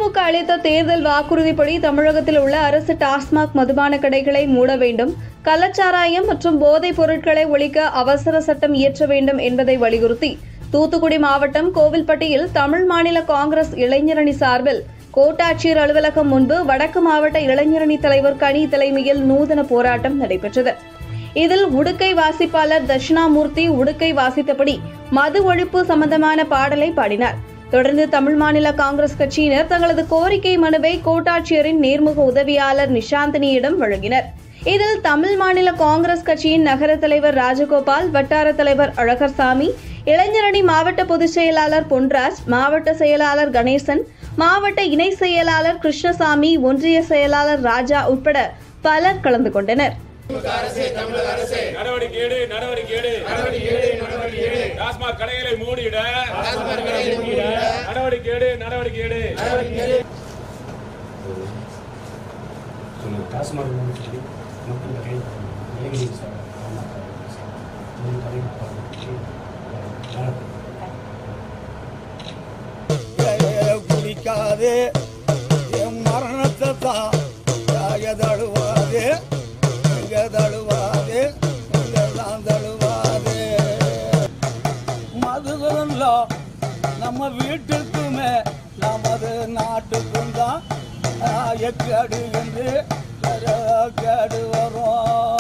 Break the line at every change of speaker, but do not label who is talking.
திமுக அளித்த தேர்தல் வாக்குறுதிப்படி தமிழகத்தில் உள்ள அரசு டாஸ்மாக் மதுபான கடைகளை மூட வேண்டும் கள்ளச்சாராயம் மற்றும் போதைப் பொருட்களை ஒழிக்க அவசர சட்டம் இயற்ற வேண்டும் என்பதை வலியுறுத்தி தூத்துக்குடி மாவட்டம் கோவில்பட்டியில் தமிழ் மாநில காங்கிரஸ் இளைஞரணி சார்பில் கோட்டாட்சியர் அலுவலகம் முன்பு வடக்கு மாவட்ட இளைஞரணி தலைவர் கனி தலைமையில் நூதன போராட்டம் நடைபெற்றது இதில் உடுக்கை வாசிப்பாளர் தட்சிணாமூர்த்தி உடுக்கை வாசித்தபடி மது ஒழிப்பு சம்பந்தமான பாடலை பாடினார் தொடர்ந்து தமிழ் மாநில காங்கிரஸ் கட்சியினர் தங்களது கோரிக்கை மனுவை கோட்டாட்சியரின் நேர்முக உதவியாளர் நிஷாந்தினியிடம் வழங்கினர் இதில் தமிழ் மாநில காங்கிரஸ் கட்சியின் நகர தலைவர் ராஜகோபால் வட்டார தலைவர் அழகர்சாமி இளைஞரணி மாவட்ட பொதுச் செயலாளர் பொன்ராஜ் மாவட்ட செயலாளர் கணேசன் மாவட்ட இணை செயலாளர் கிருஷ்ணசாமி ஒன்றிய செயலாளர் ராஜா உட்பட பலர் கலந்து கொண்டனர்
நடவடிக்கை எடு நடவடிக்கை எடு டாஸ்மாக் கடைகளை மூடிட நடவடிக்கை எடு நடவடிக்கை எடு
சொல்லுங்கள் டாஸ்மாக் சொல்லி மக்கள் கடை இளைஞர்கள் சார் மூணு கடை
குடிக்காது என் மரணத்தை தான் யாக தழுவாது எங்க தழுவாது எங்கெல்லாம் தழுவாது மதுகரம்ல நம்ம வீட்டுக்குமே நமது நாட்டுக்கும் தான் எக்கடு என்று கேடு வரும்